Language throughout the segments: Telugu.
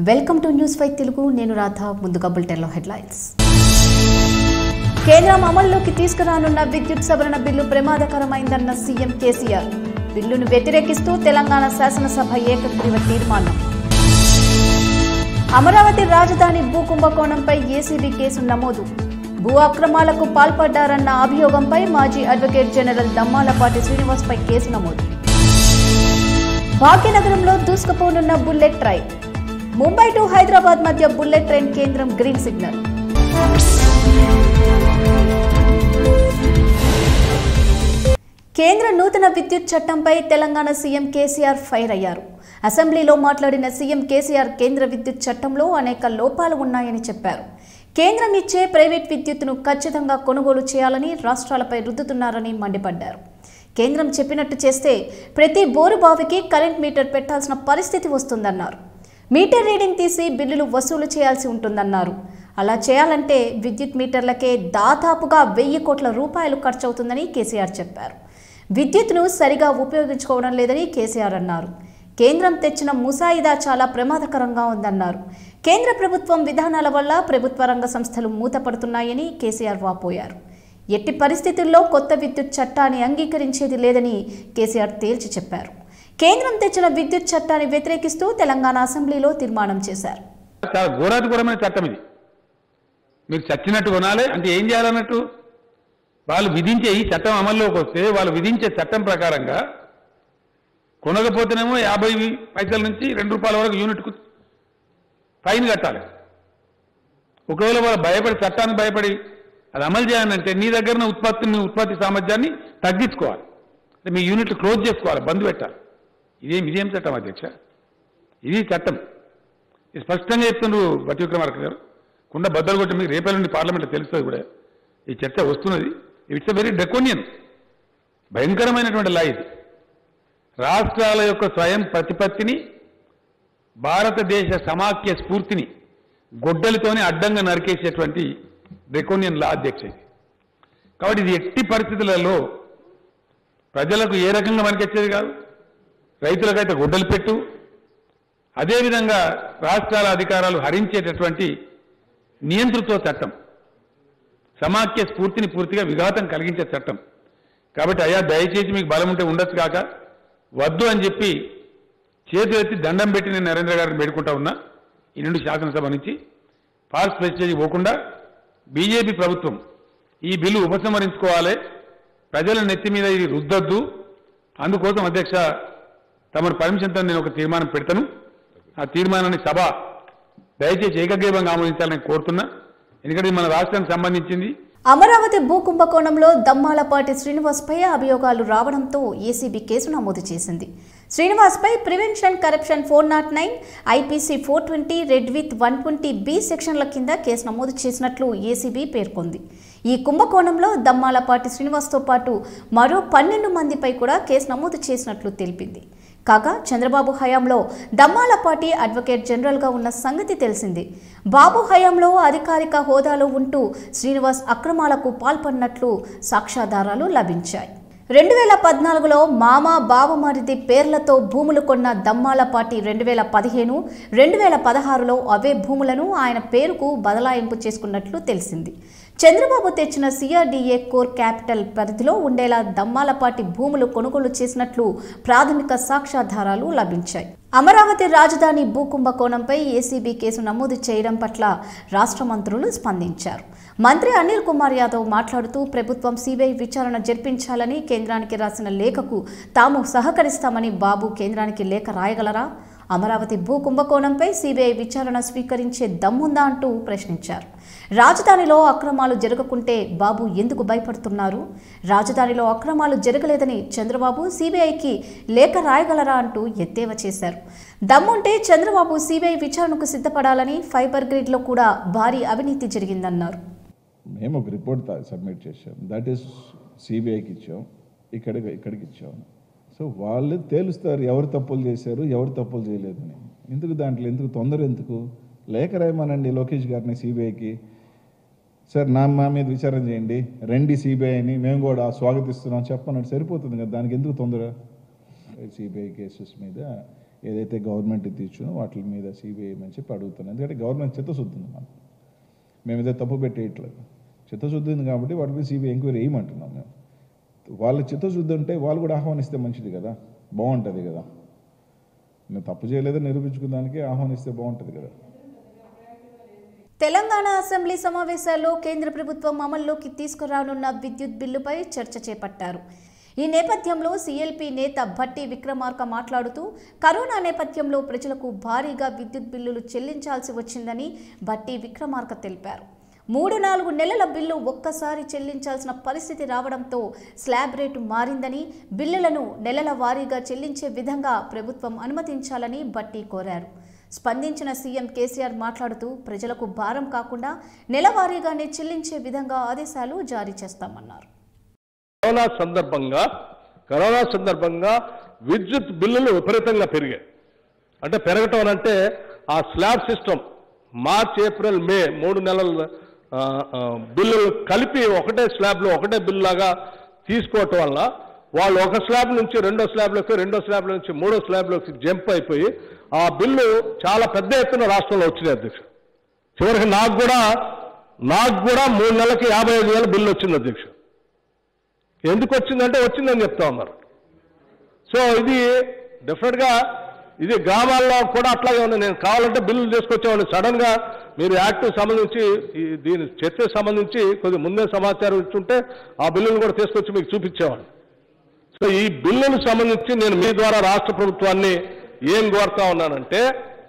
welcome to news five Telugu నేను రాధ ముందుగా బులెటిన్లో హెడ్లైన్స్ కేంద్రం అమల్లోకి తీసుకురానున్న విద్యుత్ సవరణ బిల్లు ప్రమాదకరమైందన్న సీఎం కేసీఆర్ బిల్లును వ్యతిరేకిస్తూ తెలంగాణ శాసనసభ ఏకగ్రీవ తీర్మానం అమరావతి రాజధాని భూ కుంభకోణంపై ఏసీబీ కేసు నమోదు భూ అక్రమాలకు పాల్పడ్డారన్న అభియోగంపై మాజీ అడ్వకేట్ జనరల్ దమ్మాలపాటి శ్రీనివాస్పై కేసు నమోదు భాగ్యనగరంలో దూసుకుపోనున్న bullet train Mumbai to Hyderabad మధ్య బుల్లెట్ ట్రైన్ కేంద్రం గ్రీన్ సిగ్నల్ కేంద్ర నూతన విద్యుత్ చట్టంపై తెలంగాణ సీఎం కేసీఆర్ ఫైర్ అయ్యారు అసెంబ్లీలో మాట్లాడిన సీఎం కేసీఆర్ కేంద్ర విద్యుత్ చట్టంలో అనేక లోపాలు ఉన్నాయని చెప్పారు కేంద్రం ఇచ్చే ప్రైవేట్ విద్యుత్తును ఖచ్చితంగా కొనుగోలు చేయాలని రాష్ట్రాలపై రుద్దుతున్నారని మండిపడ్డారు కేంద్రం చెప్పినట్టు చేస్తే ప్రతి బోరు బావికి కరెంట్ మీటర్ పెట్టాల్సిన పరిస్థితి వస్తుందన్నారు మీటర్ రీడింగ్ తీసి బిల్లులు వసూలు చేయాల్సి ఉంటుందన్నారు అలా చేయాలంటే విద్యుత్ మీటర్లకే దాదాపుగా వెయ్యి కోట్ల రూపాయలు ఖర్చవుతుందని కేసీఆర్ చెప్పారు విద్యుత్ను సరిగా ఉపయోగించుకోవడం లేదని కేసీఆర్ అన్నారు కేంద్రం తెచ్చిన ముసాయిదా చాలా ప్రమాదకరంగా ఉందన్నారు కేంద్ర ప్రభుత్వం విధానాల వల్ల ప్రభుత్వ రంగ సంస్థలు మూతపడుతున్నాయని కేసీఆర్ వాపోయారు ఎట్టి పరిస్థితుల్లో కొత్త విద్యుత్ చట్టాన్ని అంగీకరించేది లేదని కేసీఆర్ తేల్చి చెప్పారు కేంద్రం తెచ్చిన విద్యుత్ చట్టాన్ని వ్యతిరేకిస్తూ తెలంగాణ అసెంబ్లీలో తీర్మానం చేశారు చాలా ఘోరాతిఘోరమైన చట్టం ఇది మీరు చచ్చినట్టు కొనాలి అంటే ఏం చేయాలన్నట్టు వాళ్ళు విధించే ఈ చట్టం అమల్లోకి వస్తే వాళ్ళు విధించే చట్టం ప్రకారంగా కొనకపోతేనేమో యాభై పైసల నుంచి రెండు రూపాయల వరకు యూనిట్కు ఫైన్ కట్టాలి ఒకవేళ వాళ్ళు భయపడి చట్టానికి భయపడి అది అమలు చేయాలంటే నీ దగ్గర ఉత్పత్తిని ఉత్పత్తి సామర్థ్యాన్ని తగ్గించుకోవాలి అంటే మీ యూనిట్లు క్లోజ్ చేసుకోవాలి బంద్ పెట్టాలి ఇదేం ఇదేం చట్టం అధ్యక్ష ఇది చట్టం ఇది స్పష్టంగా చెప్తుండ్రు బట్టి విక్రమార్క గారు కుండ బద్దలు కొట్టి మీకు రేపటి నుండి పార్లమెంట్లో తెలుస్తుంది కూడా ఈ చర్చ వస్తున్నది ఇట్స్ ఎ వెరీ డ్రెకోనియన్ భయంకరమైనటువంటి లా ఇది రాష్ట్రాల యొక్క స్వయం ప్రతిపత్తిని భారతదేశ సమాఖ్య స్ఫూర్తిని గొడ్డలితోనే అడ్డంగా నరికేసేటువంటి డ్రెకోనియన్ లా అధ్యక్ష ఇది కాబట్టి ఇది ఎట్టి పరిస్థితులలో ప్రజలకు ఏ రకంగా మనకొచ్చేది కాదు రైతులకైతే గొడ్డలు పెట్టు అదేవిధంగా రాష్ట్రాల అధికారాలు హరించేటటువంటి నియంతృత్వ చట్టం సమాఖ్య స్ఫూర్తిని పూర్తిగా విఘాతం కలిగించే చట్టం కాబట్టి అయ్యా దయచేసి మీకు బలం ఉంటే ఉండొచ్చు కాక వద్దు అని చెప్పి చేతులు ఎత్తి దండం పెట్టి నేను నరేంద్ర గారిని వేడుకుంటా ఉన్నా ఈ నుండి శాసనసభ నుంచి ఫాస్ట్ ప్రెస్టేజ్ పోకుండా బీజేపీ ప్రభుత్వం ఈ బిల్లు ఉపసంహరించుకోవాలి ప్రజల నెత్తి మీద ఇది రుద్దొద్దు అందుకోసం అధ్యక్ష తమరు పర్మిషన్తో నేను ఒక తీర్మానం పెడతాను ఆ తీర్మానాన్ని సభ దయచేసి ఏకగ్రీవంగా ఆమోదించాలని కోరుతున్నా ఎందుకంటే ఇది మన రాష్ట్రానికి సంబంధించింది అమరావతి భూ కుంభకోణంలో దమ్మాలపాటి శ్రీనివాస్పై అభియోగాలు రావడంతో ఏసీబీ కేసు నమోదు చేసింది శ్రీనివాస్పై prevention corruption four nought nine IPC four twenty read with one twenty B సెక్షన్ల కింద కేసు నమోదు చేసినట్లు ఏసీబీ పేర్కొంది ఈ కుంభకోణంలో దమ్మాలపాటి శ్రీనివాస్తో పాటు మరో పన్నెండు మందిపై కూడా కేసు నమోదు చేసినట్లు తెలిపింది కాగా చంద్రబాబు హయాంలో దమ్మాలపాటి అడ్వకేట్ జనరల్గా ఉన్న సంగతి తెలిసింది బాబు హయాంలో అధికారిక హోదాలో ఉంటూ శ్రీనివాస్ అక్రమాలకు పాల్పడినట్లు సాక్ష్యాధారాలు లభించాయి రెండు వేల పద్నాలుగులో మామ బావమరిది పేర్లతో భూములు కొన్న దమ్మాలపాటి రెండు వేల పదిహేను రెండు వేల పదహారులో అవే భూములను ఆయన పేరుకు బదలాయింపు చేసుకున్నట్లు తెలిసింది చంద్రబాబు తెచ్చిన సిఆర్డీఏ కోర్ క్యాపిటల్ పరిధిలో ఉండేలా దమ్మాలపాటి భూములు కొనుగోలు చేసినట్లు ప్రాథమిక సాక్ష్యాధారాలు లభించాయి అమరావతి రాజధాని భూ కుంభకోణంపై ఏసీబీ కేసు నమోదు చేయడం పట్ల రాష్ట్ర మంత్రులు స్పందించారు మంత్రి అనిల్ కుమార్ యాదవ్ మాట్లాడుతూ ప్రభుత్వం సిబిఐ విచారణ జరిపించాలని కేంద్రానికి రాసిన లేఖకు తాము సహకరిస్తామని బాబు కేంద్రానికి లేఖ రాయగలరా అమరావతి భూ కుంభకోణంపై సిబిఐ విచారణ స్వీకరించే దమ్ముందా అంటూ ప్రశ్నించారు రాజధానిలో అక్రమాలు జరగకుంటే బాబు ఎందుకు భయపడుతున్నారు రాజధానిలో అక్రమాలు జరగలేదని చంద్రబాబు సిబిఐకి లేఖ రాయగలరా అంటూ ఎద్దేవా చేశారు దమ్ముంటే చంద్రబాబు సిబిఐ విచారణకు సిద్ధపడాలని ఫైబర్ గ్రిడ్లో కూడా భారీ అవినీతి జరిగిందన్నారు మేము ఒక రిపోర్ట్ తా- సబ్మిట్ చేసాం దట్ ఈస్ సిబిఐకి ఇచ్చాం ఇక్కడ ఇక్కడికి ఇచ్చాం సో వాళ్ళు తేలుస్తారు ఎవరు తప్పులు చేశారు ఎవరు తప్పులు చేయలేదని ఎందుకు దాంట్లో ఎందుకు తొందర ఎందుకు లేఖ రాయమనండి లోకేష్ గారిని సిబిఐకి సార్ నా మా మీద విచారణ చేయండి రండి సిబిఐని మేము కూడా స్వాగతిస్తున్నాం చెప్పనట్టు సరిపోతుంది కదా దానికి ఎందుకు తొందర సిబిఐ కేసెస్ మీద ఏదైతే గవర్నమెంట్ తీర్చునో వాటి మీద సిబిఐ అని చెప్పి అడుగుతున్నాను ఎందుకంటే గవర్నమెంట్ చిత్తశుద్ధి ఉంది మనకు మేము ఏదో తప్పు పెట్టేయట్లేదు చిత్తశుద్ధి ఉంది కాబట్టి వాటి మీద సిబిఐ ఎంక్వైరీ వేయమంటున్నాం మేము వాళ్ళ చిత్తశుద్ధి ఉంటే వాళ్ళు కూడా ఆహ్వానిస్తే మంచిది కదా బాగుంటుంది కదా మేము తప్పు చేయలేదని నిరూపించుకోవడానికి ఆహ్వానిస్తే బాగుంటుంది కదా తెలంగాణ అసెంబ్లీ సమావేశాల్లో కేంద్ర ప్రభుత్వం అమల్లోకి తీసుకురానున్న విద్యుత్ బిల్లుపై చర్చ చేపట్టారు ఈ నేపథ్యంలో సీఎల్పీ నేత భట్టి విక్రమార్క మాట్లాడుతూ కరోనా నేపథ్యంలో ప్రజలకు భారీగా విద్యుత్ బిల్లులు చెల్లించాల్సి వచ్చిందని భట్టి విక్రమార్క తెలిపారు మూడు నాలుగు నెలల బిల్లు ఒక్కసారి చెల్లించాల్సిన పరిస్థితి రావడంతో స్లాబ్ రేటు మారిందని బిల్లులను నెలల వారీగా చెల్లించే విధంగా ప్రభుత్వం అనుమతించాలని భట్టి కోరారు స్పందించిన సీఎం కేసీఆర్ మాట్లాడుతూ ప్రజలకు భారం కాకుండా నెలవారీగానే చెల్లించే విధంగా ఆదేశాలు జారీ చేస్తామన్నారు కరోనా సందర్భంగా కరోనా సందర్భంగా విద్యుత్ బిల్లులు విపరీతంగా పెరిగాయి అంటే పెరగటం అంటే ఆ slab system March April May మూడు నెలల ఆ, ఆ, బిల్లులు కలిపి ఒకటే స్లాబ్లో ఒకటే బిల్లు లాగా తీసుకోవటం వల్ల వాళ్ళు ఒక స్లాబ్ నుంచి రెండో స్లాబ్లోకి రెండో స్లాబ్ నుంచి మూడో స్లాబ్లోకి జంప్ అయిపోయి ఆ బిల్లు చాలా పెద్ద ఎత్తున రాష్ట్రంలో వచ్చినాయి అధ్యక్ష చివరికి నాకు కూడా నాకు కూడా మూడు నెలలకి యాభై ఐదు వేల బిల్లు వచ్చింది అధ్యక్ష ఎందుకు వచ్చిందంటే వచ్చిందని చెప్తా ఉన్నారు సో ఇది డెఫినెట్గా ఇది గ్రామాల్లో కూడా అట్లాగే ఉంది నేను కావాలంటే బిల్లులు తీసుకొచ్చేవాడిని సడన్ గా మీరు యాక్ట్ సంబంధించి ఈ దీని చర్చ సంబంధించి కొద్దిగా ముందే సమాచారం ఇచ్చుంటే ఆ బిల్లులు కూడా తీసుకొచ్చి మీకు చూపించేవాడిని సో ఈ బిల్లులకు సంబంధించి నేను మీ ద్వారా రాష్ట్ర ప్రభుత్వాన్ని ఏం కోరుతా ఉన్నానంటే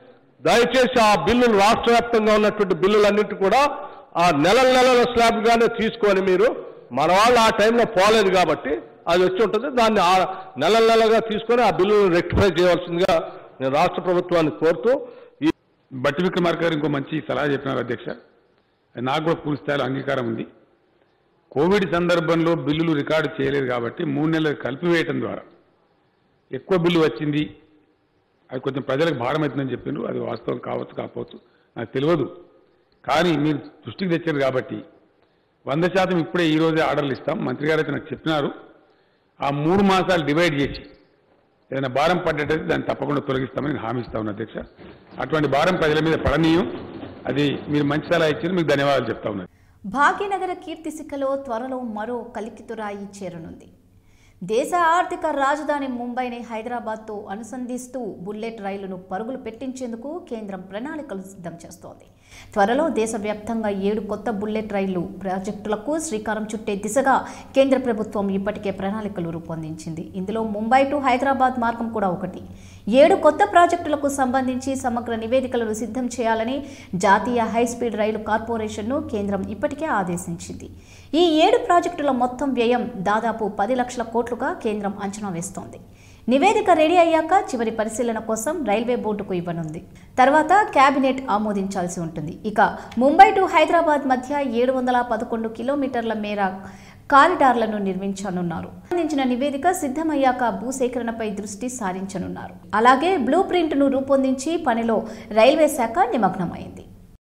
దయచేసి ఆ బిల్లులు రాష్ట్ర వ్యాప్తంగా ఉన్నటువంటి బిల్లులన్నింటి కూడా ఆ నెల నెలల స్లాబ్గానే తీసుకొని మీరు మన వాళ్ళు ఆ టైంలో పోలేదు కాబట్టి అది వచ్చి ఉంటుంది దాన్ని ఆ నెల నెలగా తీసుకొని ఆ బిల్లును రెక్టిఫై చేయవలసిందిగా నేను రాష్ట్ర ప్రభుత్వాన్ని కోరుతూ ఈ బట్టి విక్రమార్క గారు ఇంకో మంచి సలహా చెప్పినారు అధ్యక్ష అది నాకు కూడా పూర్తి స్థాయిలో అంగీకారం ఉంది కోవిడ్ సందర్భంలో బిల్లులు రికార్డు చేయలేదు కాబట్టి మూడు నెలలు కలిపివేయటం ద్వారా ఎక్కువ బిల్లు వచ్చింది అది కొంచెం ప్రజలకు భారం అవుతుందని చెప్పిండ్రు అది వాస్తవం కావచ్చు కాకపోవచ్చు నాకు తెలియదు కానీ మీరు దృష్టికి తెచ్చారు కాబట్టి వంద శాతం ఇప్పుడే ఈ రోజే ఆర్డర్లు ఇస్తాం మంత్రి గారు అయితే నాకు చెప్పినారు ఆ మూడు మాసాలు డివైడ్ చేసి ఏదైనా భారం పడ్డట్టయితే దాన్ని తప్పకుండా తొలగిస్తామని నేను హామీ ఇస్తా ఉన్నా అధ్యక్ష అటువంటి భారం ప్రజల మీద పడనీయం అది మీరు మంచి సలహా ఇచ్చారు మీకు ధన్యవాదాలు చెప్తా ఉన్నాను భాగ్యనగర కీర్తిశిఖలో త్వరలో మరో కలికితురాయి చేరనుంది దేశ ఆర్థిక రాజధాని ముంబైని హైదరాబాద్తో అనుసంధిస్తూ బుల్లెట్ రైలును పరుగులు పెట్టించేందుకు కేంద్రం ప్రణాళికలు సిద్ధం చేస్తోంది త్వరలో దేశవ్యాప్తంగా ఏడు కొత్త బుల్లెట్ రైళ్లు ప్రాజెక్టులకు శ్రీకారం చుట్టే దిశగా కేంద్ర ప్రభుత్వం ఇప్పటికే ప్రణాళికలు రూపొందించింది ఇందులో ముంబై టు హైదరాబాద్ మార్గం కూడా ఒకటి ఏడు కొత్త ప్రాజెక్టులకు సంబంధించి సమగ్ర నివేదికలను సిద్ధం చేయాలని జాతీయ హైస్పీడ్ రైలు కార్పొరేషన్ను కేంద్రం ఇప్పటికే ఆదేశించింది ఈ ఏడు ప్రాజెక్టుల మొత్తం వ్యయం దాదాపు పది లక్షల కోట్లుగా కేంద్రం అంచనా వేస్తోంది నివేదిక రెడీ అయ్యాక చివరి పరిశీలన కోసం రైల్వే బోర్డుకు ఇవ్వనుంది తర్వాత కేబినెట్ ఆమోదించాల్సి ఉంటుంది ఇక ముంబై టు హైదరాబాద్ మధ్య ఏడు వందల పదకొండు కిలోమీటర్ల మేర కారిడార్లను నిర్మించనున్నారు సంబంధించిన నివేదిక సిద్ధమయ్యాక భూసేకరణపై దృష్టి సారించనున్నారు అలాగే బ్లూ ప్రింట్ను రూపొందించి పనిలో రైల్వే శాఖ నిమగ్నమైంది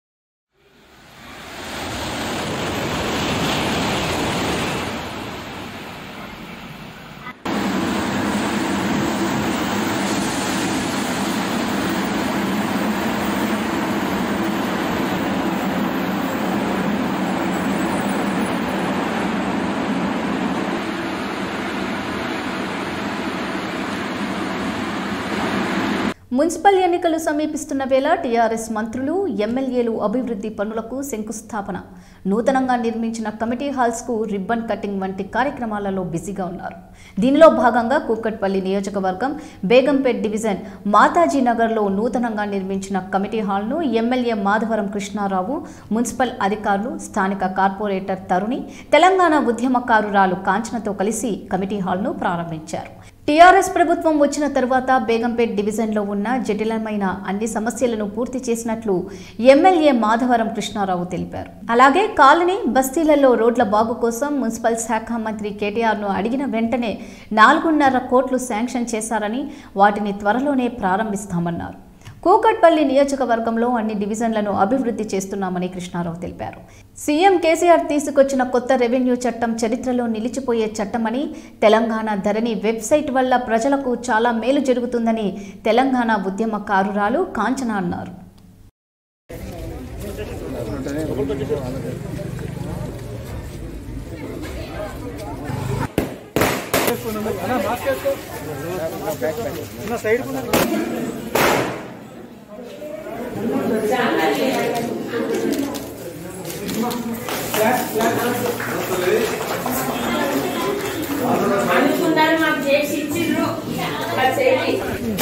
మున్సిపల్ ఎన్నికలు సమీపిస్తున్న వేళ టీఆర్ఎస్ మంత్రులు ఎమ్మెల్యేలు అభివృద్ధి పనులకు శంకుస్థాపన నూతనంగా నిర్మించిన కమిటీ హాల్స్కు రిబ్బన్ కటింగ్ వంటి కార్యక్రమాలలో బిజీగా ఉన్నారు దీనిలో భాగంగా కూకట్పల్లి నియోజకవర్గం బేగంపేట్ డివిజన్ మాతాజీ నగర్లో నూతనంగా నిర్మించిన కమిటీ హాల్ను ఎమ్మెల్యే మాధవరం కృష్ణారావు మున్సిపల్ అధికారులు స్థానిక కార్పొరేటర్ తరుణి తెలంగాణ ఉద్యమకారురాలు కాంచనతో కలిసి కమిటీ హాల్ను ప్రారంభించారు టీఆర్ఎస్ ప్రభుత్వం వచ్చిన తరువాత బేగంపేట్ డివిజన్లో ఉన్న జటిలమైన అన్ని సమస్యలను పూర్తి చేసినట్లు ఎమ్మెల్యే మాధవరం కృష్ణారావు తెలిపారు అలాగే కాలనీ బస్తీలలో రోడ్ల బాగు కోసం మున్సిపల్ శాఖ మంత్రి కేటీఆర్ను అడిగిన వెంటనే నాలుగున్నర కోట్లు శాంక్షన్ చేశారని వాటిని త్వరలోనే ప్రారంభిస్తామన్నారు కూకట్పల్లి నియోజకవర్గంలో అన్ని డివిజన్లను అభివృద్ధి చేస్తున్నామని కృష్ణారావు తెలిపారు సీఎం కేసీఆర్ తీసుకొచ్చిన కొత్త రెవెన్యూ చట్టం చరిత్రలో నిలిచిపోయే చట్టమని తెలంగాణ ధరణి వెబ్సైట్ వల్ల ప్రజలకు చాలా మేలు జరుగుతుందని తెలంగాణ ఉద్యమకారురాలు కాంచన అన్నారు అనుకున్నారు మాకు చేసి ఇచ్చిండ్రు అది చేయండి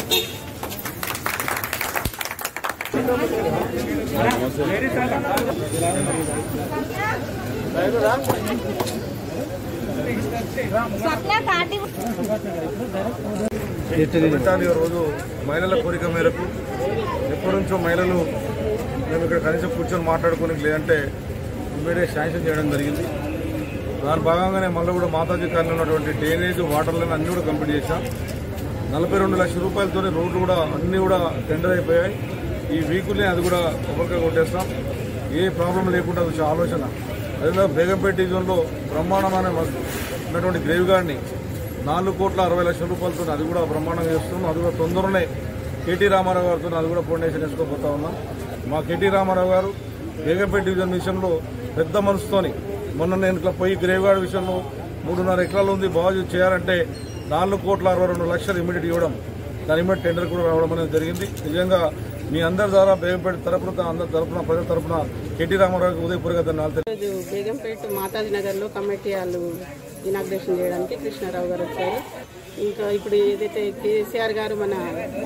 పెట్టాలి రోజు మహిళల కోరిక మేరకు ఎప్పటి నుంచో మహిళలు మేము ఇక్కడ కనీసం కూర్చొని మాట్లాడుకోనికి లేదంటే ఇమ్మీడియట్ శాంక్షన్ చేయడం జరిగింది దాని భాగంగానే మళ్ళీ కూడా మాతాజీ కాలనీ ఉన్నటువంటి డ్రైనేజ్ వాటర్లను అన్ని కూడా కంప్లీట్ చేశాం నలభై రెండు లక్షల రూపాయలతో రోడ్లు కూడా అన్ని కూడా టెండర్ అయిపోయాయి ఈ వీకులే అది కూడా కొబ్బరికాయ కొట్టేస్తాం ఏ ప్రాబ్లం లేకుండా అది వచ్చే ఆలోచన అదేవిధంగా బేగంపేట డివిజన్లో బ్రహ్మాండమైన మస్తు ఉన్నటువంటి గ్రేవ్ గార్డ్ని నాలుగు కోట్ల అరవై లక్షల రూపాయలతో అది కూడా బ్రహ్మాండంగా చేస్తున్నాం అది కూడా తొందరనే కేటీ రామారావు గారితో అది కూడా ఫౌండేషన్ వేసుకోబోతా ఉన్నాం మా కేటీ రామారావు గారు బేగంపేట డివిజన్ విషయంలో పెద్ద మనసుతోని మొన్న నేను ఇట్లా పోయి గ్రేవ్ గార్డ్ విషయంలో మూడున్నర ఎకరాలు ఉంది బాగు చేయాలంటే నాలుగు కోట్ల అరవై రెండు లక్షలు ఇమీడియట్ ఇవ్వడం దాని ఇమీడియట్ టెండర్ కూడా రావడం అనేది జరిగింది నిజంగా మీ అందరి ద్వారా బేగంపేట తరపున అందరి తరపున ప్రజల తరపున కేటీ రామారావుకి ఉదయపూర్గా ధన్యవాదాలు ఈరోజు బేగంపేట మాతాజీ నగర్లో కమిటీ వాళ్ళు ఇనాగ్రేషన్ చేయడానికి కృష్ణారావు గారు వచ్చారు ఇంకా ఇప్పుడు ఏదైతే కేసీఆర్ గారు మన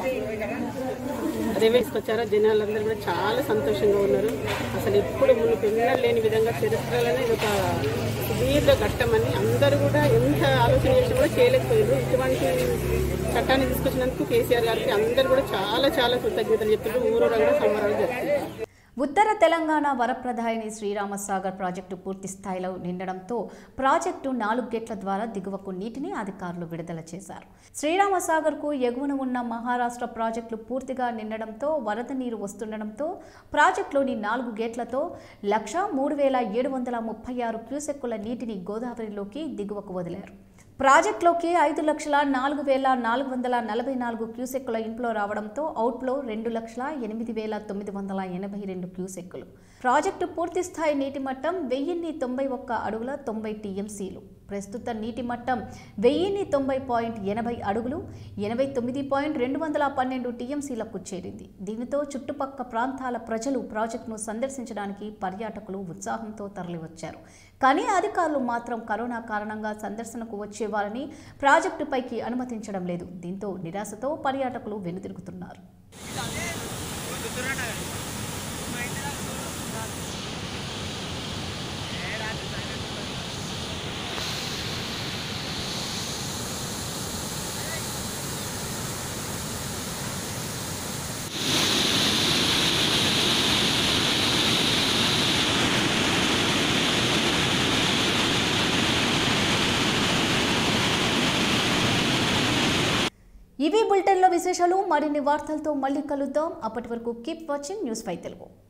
రెవెన్యూస్కి వచ్చారో జనాలందరూ కూడా చాలా సంతోషంగా ఉన్నారు అసలు ఎప్పుడు మునుపు ఎన్నడూ లేని విధంగా చరిత్రలోనే ఇది ఒక సుదీర్ఘ ఘట్టమని అందరూ కూడా ఎంత ఆలోచన చేసినా కూడా చేయలేకపోయారు ఇటువంటి చట్టాన్ని తీసుకొచ్చినందుకు కేసీఆర్ గారికి అందరూ కూడా చాలా చాలా కృతజ్ఞతలు చెప్తుంటూ ఊరూరా కూడా సంబరాలు జరుపుతున్నారు ఉత్తర తెలంగాణ వరప్రదాయని శ్రీరామసాగర్ ప్రాజెక్టు పూర్తి స్థాయిలో నిండడంతో ప్రాజెక్టు నాలుగు గేట్ల ద్వారా దిగువకు నీటిని అధికారులు విడుదల చేశారు శ్రీరామసాగర్కు ఎగువన ఉన్న మహారాష్ట్ర ప్రాజెక్టులు పూర్తిగా నిండడంతో వరద నీరు వస్తుండడంతో ప్రాజెక్టులోని నాలుగు గేట్లతో లక్ష మూడు వేల ఏడు వందల ముప్పై ఆరు క్యూసెక్కుల నీటిని గోదావరిలోకి దిగువకు వదిలారు ప్రాజెక్టులోకి ఐదు లక్షల నాలుగు వేల నాలుగు వందల నలభై నాలుగు క్యూసెక్కుల ఇన్ఫ్లో రావడంతో అవుట్ఫ్లో రెండు లక్షల ఎనిమిది వేల తొమ్మిది వందల ఎనభై రెండు క్యూసెక్కులు ప్రాజెక్టు పూర్తి స్థాయి నీటి మట్టం వెయ్యిన్ని తొంభై ఒక్క అడుగుల తొంభై టీఎంసీలు ప్రస్తుత నీటి మట్టం వెయ్యిన్ని తొంభై పాయింట్ ఎనభై అడుగులు ఎనభై తొమ్మిది పాయింట్ రెండు వందల పన్నెండు టీఎంసీలకు చేరింది దీనితో చుట్టుపక్క ప్రాంతాల ప్రజలు ప్రాజెక్టును సందర్శించడానికి పర్యాటకులు ఉత్సాహంతో తరలివచ్చారు కానీ అధికారులు మాత్రం కరోనా కారణంగా సందర్శనకు వచ్చేవారని ప్రాజెక్టుపైకి అనుమతించడం లేదు దీంతో నిరాశతో పర్యాటకులు వెనుతిరుగుతున్నారు ఇవి బులెటిన్లో విశేషాలు మరిన్ని వార్తలతో మళ్ళీ కలుద్దాం అప్పటి వరకు keep watching news five Telugu